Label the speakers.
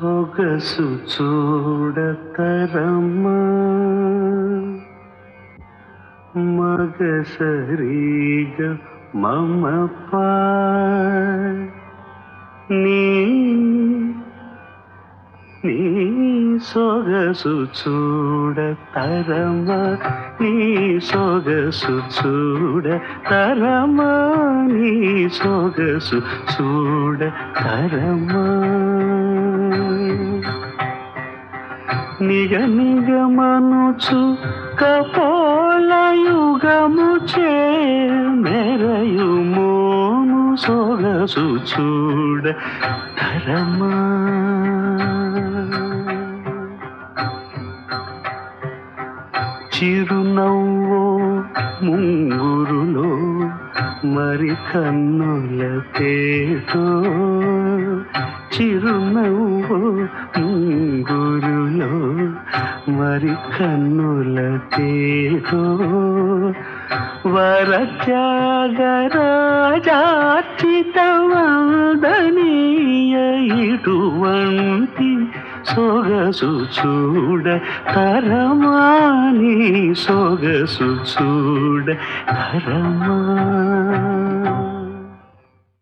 Speaker 1: సొగసు చూడతరమ్మా మగసరిగ మమ నీ నీ సొగసు చూడతరమా నీ సొగసు చూడతరమా నీ సొగసు చూడతరమా నిగ నిగమనుచు కపోలయుగము చే మెరయు మోము సొగసు చూడ తరమా చిరునవ్వో ముంగురులో మరి కన్నుల తేటో చిరునవ్వో ముంగురులో మరి కన్నుల తేటో వరత్యాగరాజార్చితవందనీయ ఇటువంటి సొగసు చూడ తరమాని సొగసు చూడ తరమా